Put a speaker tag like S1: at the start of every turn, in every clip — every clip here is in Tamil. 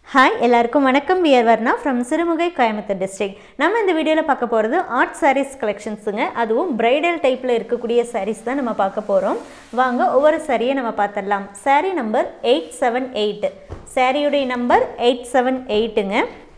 S1: ஹாய் எல்லாருக்கும் வணக்கம் we're Varna from Sirumugai Coimbatore district நம்ம இந்த வீடியோவில் பார்க்க போகிறது ஆர்ட் சாரீஸ் கலெக்ஷன்ஸுங்க அதுவும் பிரைடல் டைப்பில் இருக்கக்கூடிய சாரீஸ் தான் நம்ம பார்க்க போகிறோம் வாங்க ஒவ்வொரு சாரியை நம்ம பார்த்துடலாம் saree number eight seven eight சாரியுடைய நம்பர் எயிட் செவன் எயிட்டுங்க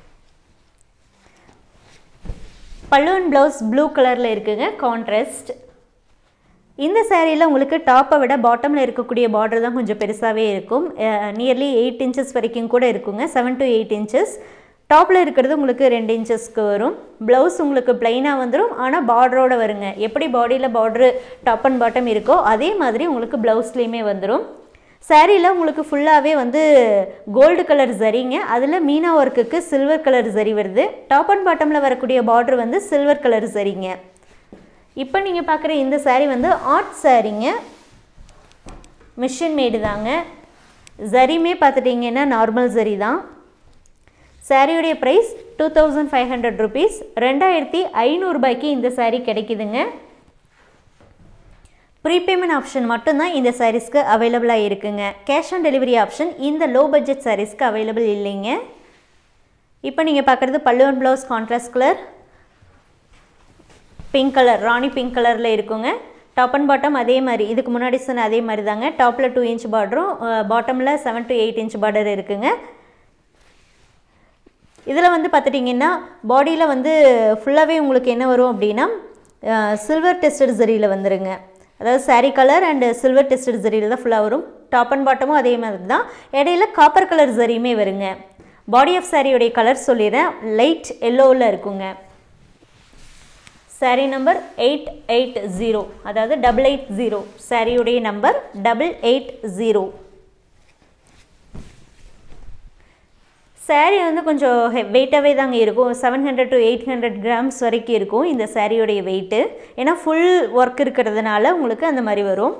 S1: பல்லுவன் ப்ளவுஸ் ப்ளூ கலரில் இருக்குங்க கான்ட்ராஸ்ட் இந்த சேரீயில் உங்களுக்கு டாப்பை விட பாட்டமில் இருக்கக்கூடிய பார்டர் தான் கொஞ்சம் பெருசாகவே இருக்கும் நியர்லி எயிட் இன்ச்சஸ் வரைக்கும் கூட இருக்குங்க செவன் டு எயிட் இன்ச்சஸ் டாப்பில் இருக்கிறது உங்களுக்கு ரெண்டு இன்ச்சஸ்க்கு வரும் ப்ளவுஸ் உங்களுக்கு பிளைனாக வந்துடும் ஆனால் பார்டரோட வருங்க எப்படி பாடியில் பார்டரு டாப் அண்ட் பாட்டம் இருக்கோ அதே மாதிரி உங்களுக்கு ப்ளவுஸ்லேயுமே வந்துடும் சாரியில் உங்களுக்கு ஃபுல்லாகவே வந்து கோல்டு கலர் சரிங்க அதில் மீனா ஒர்க்குக்கு சில்வர் கலர் சரி வருது டாப் அண்ட் பாட்டமில் வரக்கூடிய பார்டர் வந்து சில்வர் கலர் சரிங்க இப்போ நீங்கள் பார்க்குற இந்த சாரீ வந்து ஆர்ட் சாரீங்க மிஷின் மேடு தாங்க ஜரிமே பார்த்துட்டிங்கன்னா நார்மல் ஜரி தான் சாரியுடைய price two thousand five hundred rupees ரெண்டாயிரத்தி ஐநூறுரூபாய்க்கு இந்த சாரீ கிடைக்குதுங்க ப்ரீபேமெண்ட் ஆப்ஷன் மட்டும்தான் இந்த சாரீஸ்க்கு அவைலபிளாக இருக்குங்க கேஷ் ஆன் டெலிவரி ஆப்ஷன் இந்த லோ பட்ஜெட் சாரீஸ்க்கு அவைலபிள் இல்லைங்க இப்போ நீங்கள் பார்க்குறது பல்லுவன் blouse contrast colour pink colour Rani pink கலரில் இருக்குங்க டாப் அண்ட் பாட்டம் அதே மாதிரி இதுக்கு முன்னாடி சொன்ன அதே மாதிரி தாங்க டாப்பில் டூ இன்ச் பார்டரும் பாட்டமில் seven to eight inch border இருக்குங்க இதில் வந்து பார்த்துட்டிங்கன்னா பாடியில் வந்து ஃபுல்லாகவே உங்களுக்கு என்ன வரும் அப்படின்னா சில்வர் டெஸ்டட் சரியில் வந்துருங்க அதாவது saree colour and silver tested சரியில் தான் ஃபுல்லாக வரும் டாப் அண்ட் பாட்டமும் அதே மாதிரி தான் இடையில காப்பர் கலர் சரியுமே வருங்க பாடி ஆஃப் சாரியுடைய கலர் சொல்லிடுறேன் லைட் எல்லோவில் இருக்குங்க saree number eight eight zero அதாவது டபுள் எயிட் ஜீரோ சாரியுடைய number double eight zero saree வந்து கொஞ்சம் வெயிட்டாகவே தாங்க இருக்கும் seven hundred to eight hundred grams வரைக்கும் இருக்கும் இந்த சாரியுடைய வெயிட்டு ஏன்னா ஃபுல் ஒர்க் இருக்கிறதுனால உங்களுக்கு அந்த மாதிரி வரும்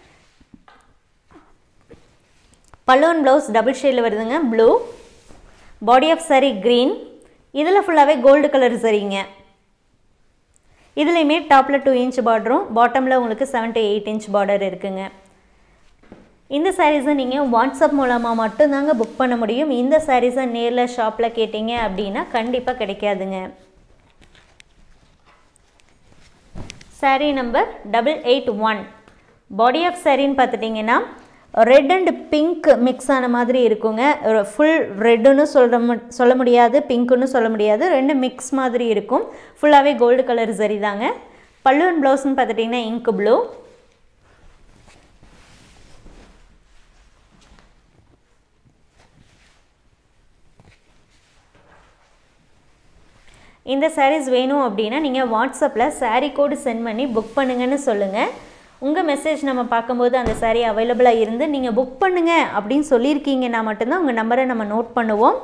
S1: பல்லுவன் ப்ளவுஸ் டபுள் ஷேடில் வருதுங்க blue body of sorry green இதில் ஃபுல்லாகவே கோல்டு கலர் சரிங்க இதுலேயுமே டாப்பில் டூ இன்ச் பார்டரும் பாட்டமில் உங்களுக்கு seven to eight inch border இருக்குங்க இந்த சாரீஸை நீங்கள் வாட்ஸ்அப் மூலமாக மட்டும்தாங்க புக் பண்ண முடியும் இந்த சாரீஸை நேரில் ஷாப்பில் கேட்டிங்க அப்படின்னா கண்டிப்பாக கிடைக்காதுங்க saree number double eight one body of சாரின்னு பார்த்துட்டிங்கன்னா ரெட் அண்ட் பிங்க் மிக்ஸ் ஆன மாதிரி இருக்குங்க ஃபுல் ரெட்டுன்னு சொல்ல மு சொல்ல முடியாது பிங்க்குன்னு சொல்ல முடியாது ரெண்டு மிக்ஸ் மாதிரி இருக்கும் ஃபுல்லாகவே கோல்டு கலர் சரி தாங்க பல்லுவன் ப்ளவுஸ்னு பார்த்துட்டிங்கன்னா இங்க் ப்ளூ இந்த சாரீஸ் வேணும் அப்படின்னா நீங்கள் வாட்ஸ்அப்பில் சாரீ கோடு சென்ட் பண்ணி புக் பண்ணுங்கன்னு சொல்லுங்கள் உங்கள் மெசேஜ் நம்ம பார்க்கும்போது அந்த சாரீ அவைலபிளாக இருந்து நீங்கள் புக் பண்ணுங்கள் அப்படின்னு சொல்லியிருக்கீங்கன்னா மட்டும்தான் உங்கள் நம்பரை நம்ம நோட் பண்ணுவோம்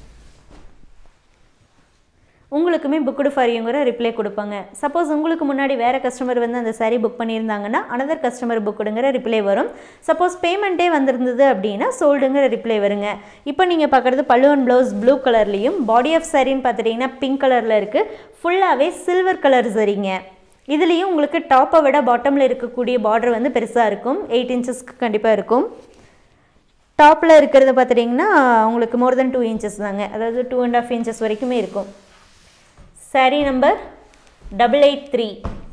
S1: உங்களுக்குமே புக்குடு ஃபார் யூங்கிற ரிப்ளை கொடுப்பாங்க சப்போஸ் உங்களுக்கு முன்னாடி வேறு கஸ்டமர் வந்து அந்த சாரீ புக் பண்ணியிருந்தாங்கன்னா அனதர் கஸ்டமர் புக்குடுங்கிற ரிப்ளை வரும் சப்போஸ் பேமெண்ட்டே வந்திருந்தது அப்படின்னா சோல்டுங்கிற ரிப்ளை வருங்க இப்போ நீங்கள் பார்க்குறது பல்லுவன் ப்ளவுஸ் ப்ளூ கலர்லேயும் பாடி ஆஃப் சாரின்னு பார்த்துட்டிங்கன்னா பிங்க் கலரில் இருக்குது ஃபுல்லாகவே சில்வர் கலர் சரிங்க இதுலேயும் உங்களுக்கு டாப்பை விட பாட்டமில் இருக்கக்கூடிய பார்டர் வந்து பெருசாக இருக்கும் எயிட் இன்ச்சஸ்க்கு கண்டிப்பாக இருக்கும் டாப்பில் இருக்கிறத பார்த்துட்டிங்கன்னா உங்களுக்கு மோர் தென் டூ இன்ச்சஸ் தாங்க அதாவது டூ அண்ட் ஆஃப் இன்ச்சஸ் வரைக்குமே இருக்கும் sari number double eight three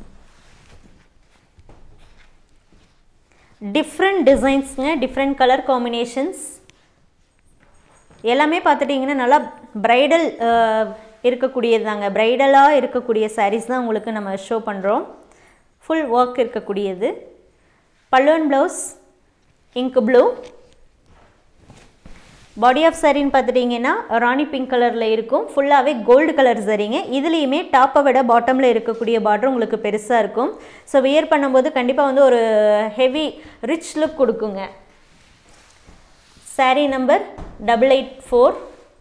S1: different டிசைன்ஸுங்க டிஃப்ரெண்ட் கலர் காம்பினேஷன்ஸ் எல்லாமே பார்த்துட்டிங்கன்னா நல்லா ப்ரைடல் இருக்கக்கூடியது தாங்க ப்ரைடலாக இருக்கக்கூடிய சாரீஸ் தான் உங்களுக்கு நம்ம ஷோ பண்ணுறோம் ஃபுல் ஒர்க் இருக்கக்கூடியது பல்லுவன் blouse ink blue body of சாரின்னு பார்த்துட்டிங்கன்னா ராணி பிங்க் கலரில் இருக்கும் ஃபுல்லாகவே கோல்டு கலர் சரிங்க இதுலேயுமே டாப்பை விட பாட்டமில் இருக்கக்கூடிய பார்டர் உங்களுக்கு பெருசாக இருக்கும் ஸோ வியர் பண்ணும்போது கண்டிப்பாக வந்து ஒரு ஹெவி ரிச் லுக் கொடுக்குங்க sari number double eight four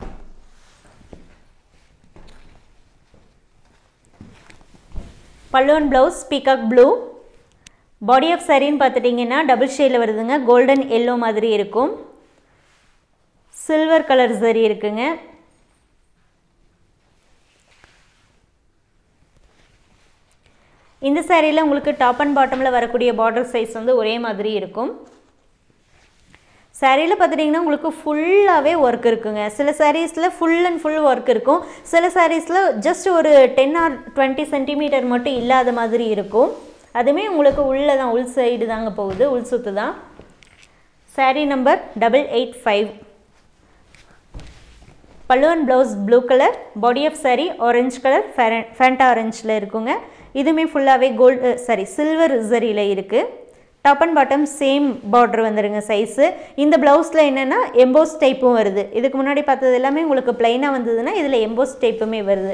S1: பல்லுவன் blouse peacock blue body of சாரின்னு பார்த்துட்டிங்கன்னா டபுள் ஷேடில் வருதுங்க கோல்டன் எல்லோ மாதிரி இருக்கும் சில்வர் கலர் சரி இருக்குங்க இந்த சாரியில் உங்களுக்கு டாப் அண்ட் பாட்டமில் வரக்கூடிய பார்டர் சைஸ் வந்து ஒரே மாதிரி இருக்கும் சாரியில் பார்த்துட்டிங்கன்னா உங்களுக்கு ஃபுல்லாகவே ஒர்க் இருக்குங்க சில சாரீஸில் ஃபுல் அண்ட் ஃபுல் ஒர்க் இருக்கும் சில சாரீஸில் ஜஸ்ட் ஒரு டென் ஆர் டுவெண்ட்டி சென்டிமீட்டர் மட்டும் இல்லாத மாதிரி இருக்கும் அதுவுமே உங்களுக்கு உள்ளே தான் உள் சைடு தாங்க போகுது உள் சுத்து தான் sari number double eight five பல்லுவன் blouse blue colour body of sari orange colour Fanta ஆரஞ்சில் இருக்குங்க இதுவுமே ஃபுல்லாகவே கோல்டு சாரி சில்வர் சரியில் இருக்குது top and bottom same border வந்துடுங்க சைஸு இந்த ப்ளவுஸில் என்னென்னா எம்போஸ் டைப்பும் வருது இதுக்கு முன்னாடி பார்த்தது எல்லாமே உங்களுக்கு ப்ளைனாக வந்ததுன்னா இதில் எம்போஸ் டைப்புமே வருது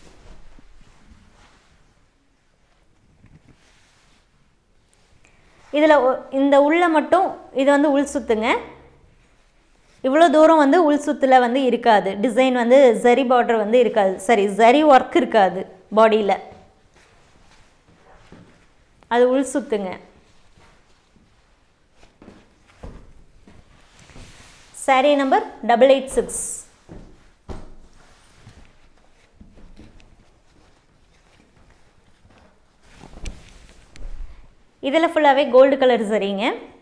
S1: இதில் இந்த உள்ள மட்டும் இது வந்து உள் சுத்துங்க இவ்வளோ தூரம் வந்து உள் சுத்தில் வந்து இருக்காது டிசைன் வந்து ஜரி பார்டர் வந்து இருக்காது சரி ஜரி ஒர்க் இருக்காது பாடியில் அது உள் சுத்துங்க sari number double eight six இதில் ஃபுல்லாகவே கோல்டு கலர் சரிங்க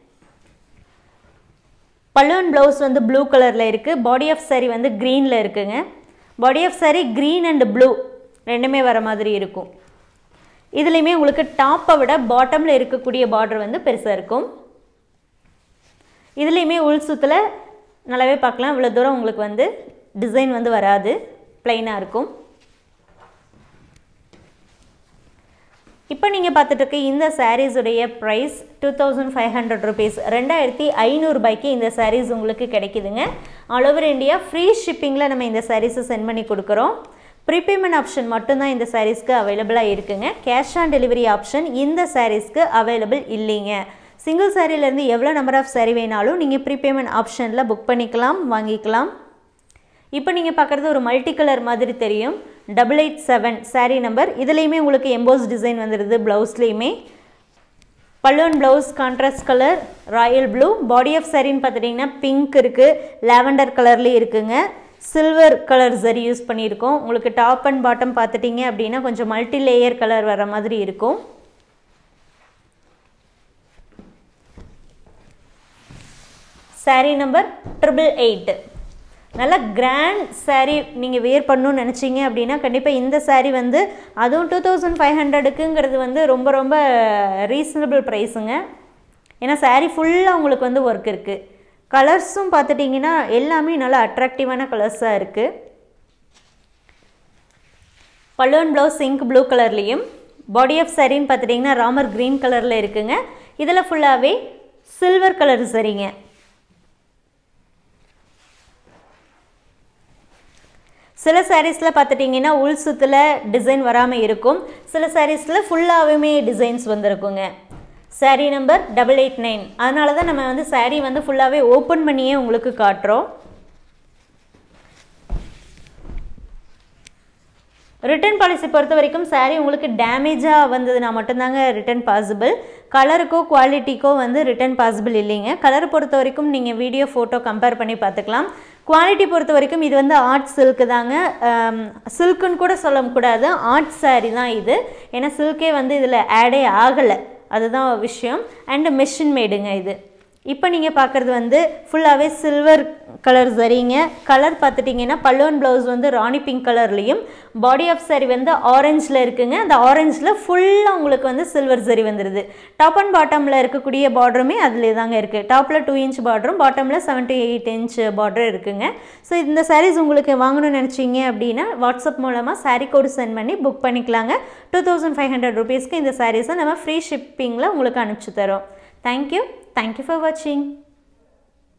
S1: பல்லுவன் ப்ளவுஸ் வந்து ப்ளூ கலரில் இருக்குது பாடி ஆஃப் சாரி வந்து க்ரீனில் இருக்குங்க body of sorry green and blue ரெண்டுமே வர மாதிரி இருக்கும் இதுலேயுமே உங்களுக்கு டாப்பை விட பாட்டமில் இருக்கக்கூடிய பார்டர் வந்து பெருசாக இருக்கும் இதுலேயுமே உள் சுத்தில் நல்லாவே பார்க்கலாம் இவ்வளோ தூரம் உங்களுக்கு வந்து டிசைன் வந்து வராது ப்ளைனாக இருக்கும் இப்போ நீங்கள் பார்த்துட்டு இருக்க இந்த சாரீஸுடைய price two thousand five hundred rupees ரெண்டாயிரத்தி ஐநூறுபாய்க்கு இந்த சாரீஸ் உங்களுக்கு கிடைக்குதுங்க ஆல் ஓவர் இந்தியா ஃப்ரீ ஷிப்பிங்கில் நம்ம இந்த சாரீஸை சென்ட் பண்ணி கொடுக்குறோம் ப்ரீபேமெண்ட் ஆப்ஷன் மட்டும்தான் இந்த சாரீஸ்க்கு அவைலபிளாக இருக்குங்க கேஷ் ஆன் டெலிவரி ஆப்ஷன் இந்த சாரீஸ்க்கு அவைலபிள் இல்லைங்க சிங்கிள் சாரிலேருந்து எவ்வளோ நம்பர் ஆஃப் சாரீ வேணாலும் நீங்கள் ப்ரீபேமெண்ட் ஆப்ஷனில் புக் பண்ணிக்கலாம் வாங்கிக்கலாம் இப்போ நீங்கள் பார்க்குறது ஒரு மல்டி கலர் மாதிரி தெரியும் double eight seven sari number இதுலேயுமே உங்களுக்கு எம்போஸ் டிசைன் வந்துடுது ப்ளவுஸ்லேயுமே பல்லுவன் blouse contrast colour royal blue body of சாரின்னு பார்த்துட்டிங்கன்னா பிங்க் இருக்குது லாவெண்டர் கலர்லேயும் இருக்குங்க சில்வர் கலர் சரி யூஸ் பண்ணியிருக்கோம் உங்களுக்கு டாப் அண்ட் பாட்டம் பார்த்துட்டிங்க அப்படின்னா கொஞ்சம் மல்டி லேயர் கலர் வர மாதிரி இருக்கும் சாரீ நம்பர் ட்ரிபிள் எயிட் நல்ல கிராண்ட் சாரீ நீங்கள் வேர் பண்ணணும்னு நினச்சிங்க அப்படின்னா கண்டிப்பாக இந்த சாரீ வந்து அதுவும் டூ தௌசண்ட் ஃபைவ் ஹண்ட்ரடுக்குங்கிறது வந்து ரொம்ப ரொம்ப ரீசனபிள் ப்ரைஸுங்க ஏன்னா சாரீ ஃபுல்லாக உங்களுக்கு வந்து ஒர்க் இருக்குது கலர்ஸும் பார்த்துட்டிங்கன்னா எல்லாமே நல்லா அட்ராக்டிவான கலர்ஸாக இருக்குது பல்லுவன் ப்ளவுஸ் சிங்க் ப்ளூ கலர்லேயும் பாடி ஆஃப் சாரின்னு பார்த்துட்டிங்கன்னா ராமர் க்ரீன் கலரில் இருக்குங்க இதில் ஃபுல்லாகவே சில்வர் கலர் சரிங்க சில சாரீஸில் பார்த்துட்டிங்கன்னா உள் சுத்தில் டிசைன் வராமல் இருக்கும் சில சாரீஸில் ஃபுல்லாகவுமே டிசைன்ஸ் வந்திருக்குங்க sari number double eight nine அதனால தான் நம்ம வந்து சாரீ வந்து ஃபுல்லாகவே ஓப்பன் பண்ணியே உங்களுக்கு காட்டுறோம் ரிட்டர்ன் பாலிசி பொறுத்த வரைக்கும் சாரீ உங்களுக்கு டேமேஜாக வந்ததுன்னா மட்டும்தாங்க ரிட்டர்ன் பாசிபிள் கலருக்கோ குவாலிட்டிக்கோ வந்து ரிட்டர்ன் பாசிபிள் இல்லைங்க கலர் பொறுத்த வரைக்கும் நீங்கள் வீடியோ ஃபோட்டோ கம்பேர் பண்ணி பார்த்துக்கலாம் குவாலிட்டி பொறுத்த வரைக்கும் இது வந்து ஆர்ட் சில்க்கு தாங்க சில்க்குன்னு கூட சொல்லக்கூடாது ஆர்ட் சாரீ தான் இது ஏன்னா சில்கே வந்து இதில் ஆடே ஆகலை அதுதான் விஷயம் அண்டு மெஷின் மேடுங்க இது இப்போ நீங்கள் பார்க்குறது வந்து ஃபுல்லாகவே சில்வர் கலர் சரிங்க கலர் பார்த்துட்டிங்கன்னா பல்லுவன் ப்ளவுஸ் வந்து ராணி பிங்க் கலர்லேயும் பாடி ஆஃப் சாரி வந்து ஆரஞ்சில் இருக்குங்க அந்த ஆரஞ்சில் ஃபுல்லாக உங்களுக்கு வந்து சில்வர் சரி வந்துடுது டாப் அண்ட் பாட்டமில் இருக்கக்கூடிய பார்டருமே அதில் தாங்க இருக்குது டாப்பில் டூ இன்ச் பார்டரும் பாட்டமில் seven to eight inch border இருக்குங்க ஸோ இந்த சாரீஸ் உங்களுக்கு வாங்கணும்னு நினச்சிங்க அப்படின்னா வாட்ஸ்அப் மூலமாக சாரீ கோடு சென்ட் பண்ணி புக் பண்ணிக்கலாங்க டூ தௌசண்ட் ஃபைவ் ஹண்ட்ரட் ருபீஸ்க்கு இந்த சாரீஸை நம்ம ஃப்ரீ ஷிப்பிங்கில் உங்களுக்கு அனுப்பிச்சி தரோம் thank you Thank you for watching.